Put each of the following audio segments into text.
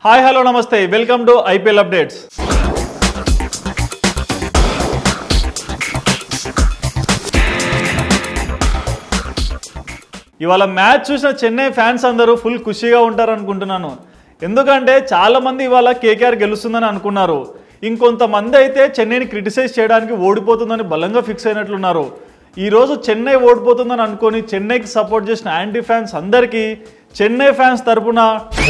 hi hello namaste welcome to IPL updates ఇవాళ match చూసిన Chennai fans అందరూ ఫుల్ ఖుషిగా ఉంటారు అనుకుంటున్నాను ఎందుకంటే చాలా మంది ఇవాళ కేకేఆర్ గెలుస్తుందని అనుకున్నారు ఇంకొంతమంది అయితే చెన్నైని క్రిటిసైజ్ చేయడానికి ఓడిపోతుందని బలంగా ఫిక్స్ అయినట్లున్నారు ఈ రోజు చెన్నై ఓడిపోతుందని అనుకొని చెన్నైకి సపోర్ట్ చేసిన యాంటీ ఫ్యాన్స్ అందరికీ చెన్నై ఫ్యాన్స్ తరపున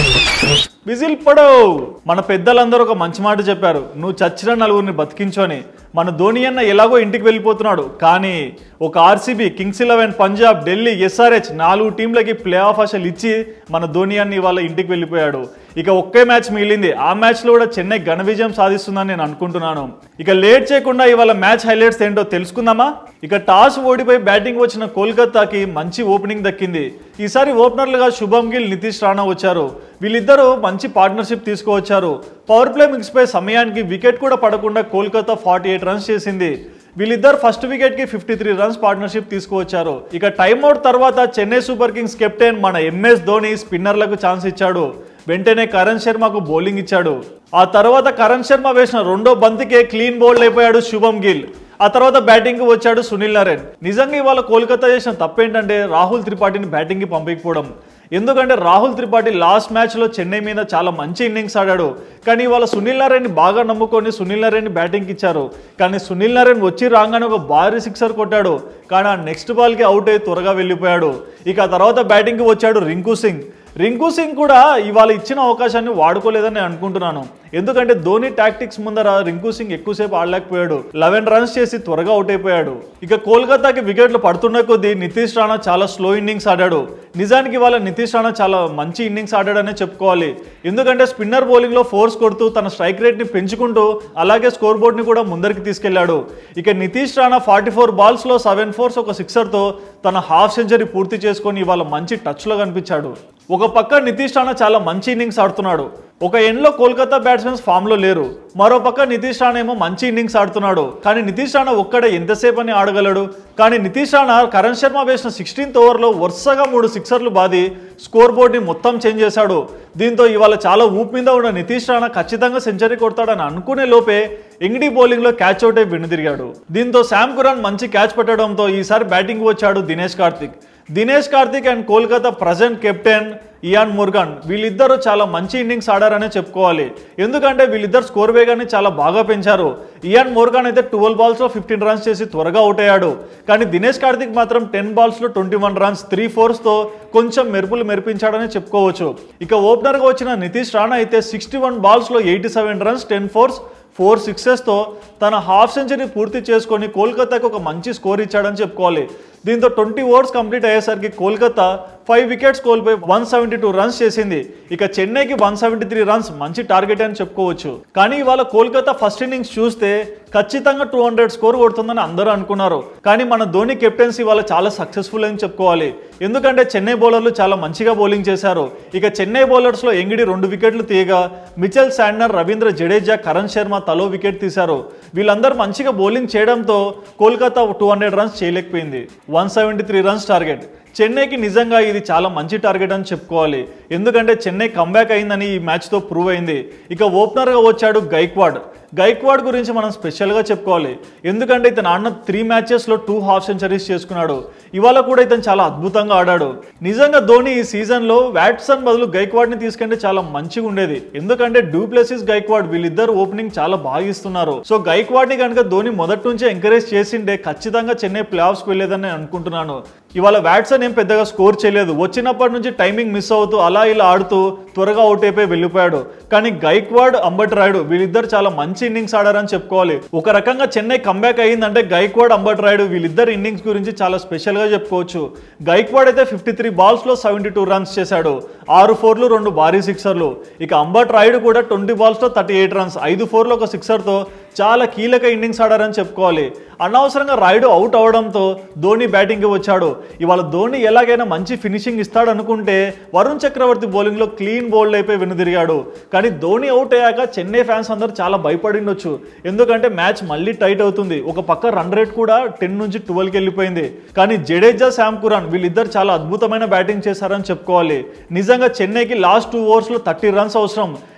విజిల్ పడవ్ మన పెద్దలందరూ ఒక మంచి మాట చెప్పారు నువ్వు చచ్చిన నలుగురిని బతికించని మన ధోని అన్న ఎలాగో ఇంటికి వెళ్ళిపోతున్నాడు కానీ ఒక RCB kings eleven Punjab Delhi SRH నాలుగు టీంలకి ప్లే ఆఫ్ ఆశలు ఇచ్చి మన ధోని అన్న ఇవాళ ఇంటికి వెళ్ళిపోయాడు ఇక ఒకే మ్యాచ్ మిగిలింది ఆ మ్యాచ్లో కూడా చెన్నై ఘన విజయం సాధిస్తుందని నేను అనుకుంటున్నాను ఇక లేట్ చేయకుండా ఇవాళ మ్యాచ్ హైలైట్స్ ఏంటో తెలుసుకుందామా ఇక టాస్ ఓడిపోయి బ్యాటింగ్ వచ్చిన కోల్కతాకి మంచి ఓపెనింగ్ దక్కింది ఈసారి ఓపెనర్లుగా శుభం గిల్ నితీష్ రాణా వచ్చారు వీళ్ళిద్దరూ మంచి పార్ట్నర్షిప్ తీసుకువచ్చారు పవర్ ప్లే మిక్స్ పై సమయానికి వికెట్ కూడా పడకుండా కోల్కతా ఫార్టీ ఎయిట్ రన్స్ చేసింది వీళ్ళిద్దరు ఫస్ట్ వికెట్ కి ఫిఫ్టీ త్రీ రన్స్ పార్ట్నర్షిప్ తీసుకువచ్చారు ఇక టైమ్అవుట్ తర్వాత చెన్నై సూపర్ కింగ్స్ కెప్టెన్ మన ఎంఎస్ ధోని స్పిన్నర్లకు ఛాన్స్ ఇచ్చాడు వెంటనే కరణ్ శర్మకు బౌలింగ్ ఇచ్చాడు ఆ తర్వాత కరణ్ శర్మ వేసిన రెండో బంతికే క్లీన్ బౌల్డ్ అయిపోయాడు శుభం గిల్ ఆ తర్వాత బ్యాటింగ్ కి వచ్చాడు సునీల్ నరేన్ నిజంగా ఇవాళ కోల్కతా చేసిన తప్పేంటంటే రాహుల్ త్రిపాఠిని బ్యాటింగ్ కి పంపించకపోవడం ఎందుకంటే రాహుల్ త్రిపాఠి లాస్ట్ మ్యాచ్లో చెన్నై మీద చాలా మంచి ఇన్నింగ్స్ ఆడాడు కానీ ఇవాళ సునీల్ నారాయణ బాగా నమ్ముకొని సునీల్ నారాయణ బ్యాటింగ్కి ఇచ్చారు కానీ సునీల్ నారాయణ వచ్చి రాగానే ఒక భారీ సిక్సర్ కొట్టాడు కానీ ఆ నెక్స్ట్ బాల్కి అవుట్ అయ్యి త్వరగా వెళ్ళిపోయాడు ఇక ఆ తర్వాత బ్యాటింగ్కి వచ్చాడు రింకు సింగ్ రింకు సింగ్ కూడా ఇవాళ ఇచ్చిన అవకాశాన్ని వాడుకోలేదని నేను అనుకుంటున్నాను ఎందుకంటే ధోని టాక్టిక్స్ ముందర రింకు సింగ్ ఎక్కువసేపు ఆడలేకపోయాడు లెవెన్ రన్స్ చేసి త్వరగా అవుట్ అయిపోయాడు ఇక కోల్కతాకి వికెట్లు పడుతున్న కొద్దీ నితీష్ రాణా చాలా స్లో ఇన్నింగ్స్ ఆడాడు నిజానికి ఇవాళ నితీష్ రాణా చాలా మంచి ఇన్నింగ్స్ ఆడాడనే చెప్పుకోవాలి ఎందుకంటే స్పిన్నర్ బౌలింగ్లో ఫోర్స్ కొడుతూ తన స్ట్రైక్ రేట్ని పెంచుకుంటూ అలాగే స్కోర్ బోర్డ్ని కూడా ముందరికి తీసుకెళ్లాడు ఇక నితీష్ రాణా ఫార్టీ ఫోర్ బాల్స్లో సెవెన్ ఫోర్స్ ఒక సిక్సర్తో తన హాఫ్ సెంచరీ పూర్తి చేసుకొని ఇవాళ మంచి టచ్లో కనిపించాడు ఒక పక్క నితీష్ రాణా చాలా మంచి ఇన్నింగ్స్ ఆడుతున్నాడు ఒక ఎండ్లో కోల్కతా బ్యాట్స్మెన్స్ ఫామ్లో లేరు మరో పక్క నితీష్ రాణా ఏమో మంచి ఇన్నింగ్స్ ఆడుతున్నాడు కానీ నితీష్ రాణా ఒక్కడే ఎంతసేపు అని ఆడగలడు కానీ నితీష్ రాణా కరణ్ శర్మ వేసిన సిక్స్టీన్త్ ఓవర్లో వరుసగా మూడు సిక్సర్లు బాది స్కోర్ బోర్డ్ని మొత్తం చేంజ్ చేశాడు దీంతో ఇవాళ చాలా ఊపు మీద ఉన్న నితీష్ రాణా ఖచ్చితంగా సెంచరీ కొడతాడని అనుకునే లోపే ఎంగిడి బౌలింగ్లో క్యాచ్ అవుట్ అయి వెనుదిరిగాడు దీంతో శామ్ కురాన్ మంచి క్యాచ్ పట్టడంతో ఈసారి బ్యాటింగ్ వచ్చాడు Dinesh Karthik Dinesh Karthik and Kolkata present captain Eoin Morgan వీళ్ళిద్దరూ చాలా మంచి ఇన్నింగ్స్ ఆడారనే చెప్పుకోవాలి ఎందుకంటే వీళ్ళిద్దరు స్కోర్ వేగాన్ని చాలా బాగా పెంచారు ఇయాన్ మోర్గాన్ అయితే ట్వెల్వ్ బాల్స్లో ఫిఫ్టీన్ రన్స్ చేసి త్వరగా అవుట్ అయ్యాడు కానీ దినేష్ కార్తిక్ మాత్రం టెన్ బాల్స్లో ట్వంటీ వన్ రన్స్ త్రీ ఫోర్స్తో కొంచెం మెరుపులు మెరిపించాడని చెప్పుకోవచ్చు ఇక ఓపెనర్గా వచ్చిన నితీష్ రాణా అయితే సిక్స్టీ వన్ బాల్స్లో eighty seven runs ten fours four సిక్సెస్తో తన హాఫ్ సెంచరీ పూర్తి చేసుకొని కోల్కతాకు ఒక మంచి స్కోర్ ఇచ్చాడని చెప్పుకోవాలి దీంతో ట్వంటీ ఓవర్స్ కంప్లీట్ అయ్యేసరికి కోల్కతా ఫైవ్ వికెట్స్ కోల్పోయి వన్ సెవెంటీ టూ రన్స్ చేసింది ఇక చెన్నైకి వన్ సెవెంటీ త్రీ రన్స్ మంచి టార్గెట్ అని చెప్పుకోవచ్చు కానీ ఇవాళ కోల్కతా ఫస్ట్ ఇన్నింగ్స్ చూస్తే ఖచ్చితంగా టూ హండ్రెడ్ స్కోర్ కొడుతుందని అందరూ అనుకున్నారు కానీ మన ధోని కెప్టెన్సీ ఇవాళ చాలా సక్సెస్ఫుల్ అని చెప్పుకోవాలి ఎందుకంటే చెన్నై బౌలర్లు చాలా మంచిగా బౌలింగ్ చేశారు ఇక చెన్నై బౌలర్స్లో ఎంగిడి రెండు వికెట్లు తీయగా మిచెల్ శాండర్ రవీంద్ర జడేజా కరణ్ శర్మ తలో వికెట్ తీశారు వీళ్ళందరూ మంచిగా బౌలింగ్ చేయడంతో కోల్కతా టూ హండ్రెడ్ రన్స్ చేయలేకపోయింది one seventy three runs target చెన్నైకి నిజంగా ఇది చాలా మంచి టార్గెట్ అని చెప్పుకోవాలి ఎందుకంటే చెన్నై కంబ్యాక్ అయిందని ఈ మ్యాచ్తో ప్రూవ్ అయింది ఇక ఓపెనర్గా వచ్చాడు గైక్వాడ్ గైక్వాడ్ గురించి మనం స్పెషల్గా చెప్పుకోవాలి ఎందుకంటే ఇతను ఆడిన త్రీ మ్యాచెస్లో టూ హాఫ్ సెంచరీస్ చేసుకున్నాడు ఇవాళ కూడా ఇతను చాలా అద్భుతంగా ఆడాడు నిజంగా ధోని ఈ సీజన్లో వ్యాట్సన్ బదులు గైక్వాడ్ని తీసుకుంటే చాలా మంచిగా ఉండేది ఎందుకంటే డూప్లెసిస్ గైక్వాడ్ వీళ్ళిద్దరు ఓపెనింగ్ చాలా బాగా ఇస్తున్నారు సో గైక్వాడ్ని కనుక ధోని మొదటి నుంచే ఎంకరేజ్ చేసిండే ఖచ్చితంగా చెన్నై ప్లే ఆఫ్స్కి వెళ్ళేదని నేను అనుకుంటున్నాను ఇవాళ వ్యాట్సన్ ఏం పెద్దగా స్కోర్ చేయలేదు వచ్చినప్పటి నుంచి టైమింగ్ మిస్ అవుతూ అలా ఇలా ఆడుతూ త్వరగా అవుట్ అయిపోయి వెళ్ళిపోయాడు కానీ గైక్వాడ్ అంబట్ రాయుడు వీళ్ళిద్దరు చాలా మంచి ఇన్నింగ్స్ ఆడారని చెప్పుకోవాలి ఒక రకంగా చెన్నై కంబ్యాక్ అయ్యిందంటే గైక్వాడ్ అంబట్ రాయుడు వీళ్ళిద్దరు ఇన్నింగ్స్ గురించి చాలా స్పెషల్గా చెప్పుకోవచ్చు గైక్వాడ్ అయితే ఫిఫ్టీ త్రీ బాల్స్లో సెవెంటీ టూ రన్స్ చేశాడు ఆరు ఫోర్లు రెండు భారీ సిక్సర్లు ఇక అంబట్ రాయుడు కూడా ట్వంటీ బాల్స్లో థర్టీ ఎయిట్ రన్స్ ఐదు ఫోర్లు ఒక సిక్సర్తో చాలా కీలక ఇన్నింగ్స్ ఆడారని చెప్పుకోవాలి అనవసరంగా రాయుడు అవుట్ అవడంతో ధోని బ్యాటింగ్కి వచ్చాడు ఇవాళ ధోని ఎలాగైనా మంచి ఫినిషింగ్ ఇస్తాడు అనుకుంటే వరుణ్ చక్రవర్తి బౌలింగ్లో క్లీన్ బౌల్డ్ అయిపోయి వెనుదిరిగాడు కానీ ధోని అవుట్ అయ్యాక చెన్నై ఫ్యాన్స్ అందరూ చాలా భయపడిండొచ్చు ఎందుకంటే మ్యాచ్ మళ్ళీ టైట్ అవుతుంది ఒక పక్క రన్ రేట్ కూడా టెన్ నుంచి ట్వెల్వ్కి వెళ్ళిపోయింది కానీ జడేజా శామ్ కురాన్ వీళ్ళిద్దరు చాలా అద్భుతమైన బ్యాటింగ్ చేశారని చెప్పుకోవాలి నిజంగా చెన్నైకి లాస్ట్ టూ ఓవర్స్లో థర్టీ రన్స్ అవసరం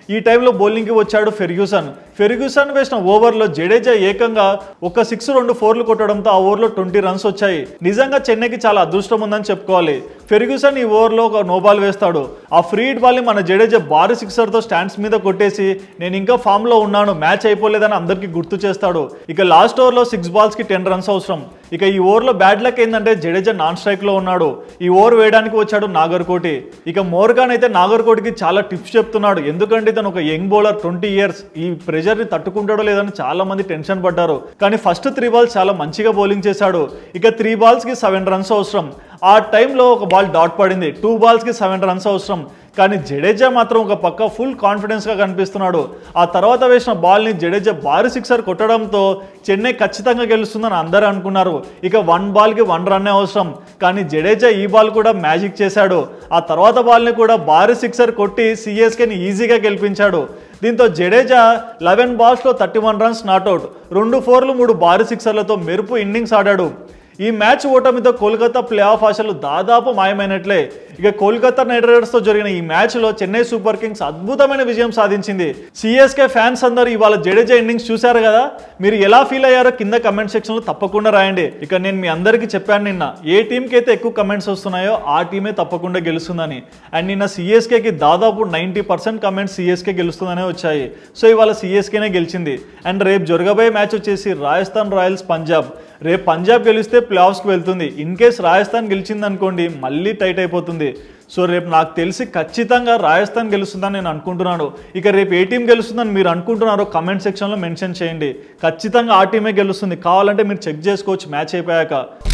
ఈ టైంలో బౌలింగ్కి వచ్చాడు ఫెర్గ్యూసన్ ఫెర్గ్యూసన్ వేసిన ఓవర్లో జడేజా ఏకంగా ఒక సిక్స్ రెండు ఫోర్లు కొట్టడంతో ఆ ఓవర్లో ట్వంటీ రన్స్ వచ్చాయి నిజంగా చెన్నైకి చాలా అదృష్టం ఉందని చెప్పుకోవాలి ఫెర్గ్యూసన్ ఈ ఓవర్లో ఒక నో బాల్ వేస్తాడు ఆ ఫ్రీ హిట్ బాల్ని మన జడేజా భారీ సిక్సర్తో స్టాండ్స్ మీద కొట్టేసి నేను ఇంకా ఫామ్లో ఉన్నాను మ్యాచ్ అయిపోలేదని అందరికీ గుర్తు చేస్తాడు ఇక లాస్ట్ ఓవర్లో సిక్స్ బాల్స్కి టెన్ రన్స్ అవసరం ఇక ఈ ఓవర్లో బ్యాడ్ లక్ ఏంటంటే జడేజా నాన్ స్ట్రైక్లో ఉన్నాడు ఈ ఓవర్ వేయడానికి వచ్చాడు నాగర్కోటి ఇక మోర్గాన్ అయితే నాగర్కోటికి చాలా టిప్స్ చెప్తున్నాడు ఎందుకంటే తను ఒక యంగ్ బౌలర్ ట్వంటీ ఇయర్స్ ఈ ప్రెషర్ని తట్టుకుంటాడో లేదని చాలా మంది టెన్షన్ పడ్డారు కానీ ఫస్ట్ త్రీ బాల్స్ చాలా మంచిగా బౌలింగ్ చేశాడు ఇక త్రీ బాల్స్కి సెవెన్ రన్స్ అవసరం ఆ టైంలో ఒక బాల్ డాట్ పడింది టూ బాల్స్కి సెవెన్ రన్స్ అవసరం కానీ జడేజా మాత్రం ఒక పక్క ఫుల్ కాన్ఫిడెన్స్గా కనిపిస్తున్నాడు ఆ తర్వాత వేసిన బాల్ని జడేజా భారీ సిక్సర్ కొట్టడంతో చెన్నై ఖచ్చితంగా గెలుస్తుందని అందరూ అనుకున్నారు ఇక వన్ బాల్కి వన్ రన్నే అవసరం కానీ జడేజా ఈ బాల్ కూడా మ్యాజిక్ చేశాడు ఆ తర్వాత బాల్ని కూడా భారీ సిక్సర్ కొట్టి సిఎస్కేని ఈజీగా గెలిపించాడు దీంతో జడేజా లెవెన్ బాల్స్లో థర్టీ వన్ రన్స్ నాట్అవుట్ రెండు ఫోర్లు మూడు భారీ సిక్సర్లతో మెరుపు ఇన్నింగ్స్ ఆడాడు ఈ మ్యాచ్ ఓటమితో కోల్కతా ప్లే ఆఫ్ ఆశలు దాదాపు మాయమైనట్లే ఇక కోల్కతా నైట్ రైడర్స్తో జరిగిన ఈ మ్యాచ్లో చెన్నై సూపర్ కింగ్స్ అద్భుతమైన విజయం సాధించింది సిఎస్కే ఫ్యాన్స్ అందరూ ఇవాళ జడేజా ఇన్నింగ్స్ చూశారు కదా మీరు ఎలా ఫీల్ అయ్యారో కింద కమెంట్ సెక్షన్లో తప్పకుండా రాయండి ఇక నేను మీ అందరికీ చెప్పాను నిన్న ఏ టీంకి అయితే ఎక్కువ కమెంట్స్ వస్తున్నాయో ఆ టీమే తప్పకుండా గెలుస్తుందని అండ్ నిన్న సిఎస్కేకి దాదాపు నైంటీ పర్సెంట్ కమెంట్స్ సిఎస్కే గెలుస్తుందనే వచ్చాయి సో ఇవాళ సిఎస్కేనే గెలిచింది అండ్ రేపు జరగబోయే మ్యాచ్ వచ్చేసి రాజస్థాన్ రాయల్స్ పంజాబ్ రేపు పంజాబ్ గెలిస్తే ప్లే ఆఫ్స్కి వెళ్తుంది ఇన్ కేస్ రాజస్థాన్ గెలిచింది అనుకోండి మళ్ళీ టైట్ అయిపోతుంది సో రేపు నాకు తెలిసి ఖచ్చితంగా రాజస్థాన్ గెలుస్తుందని నేను అనుకుంటున్నాను ఇక రేపు ఏ టీం గెలుస్తుందని మీరు అనుకుంటున్నారో కమెంట్ సెక్షన్లో మెన్షన్ చేయండి ఖచ్చితంగా ఆ టీమే గెలుస్తుంది కావాలంటే మీరు చెక్ చేసుకోవచ్చు మ్యాచ్ అయిపోయాక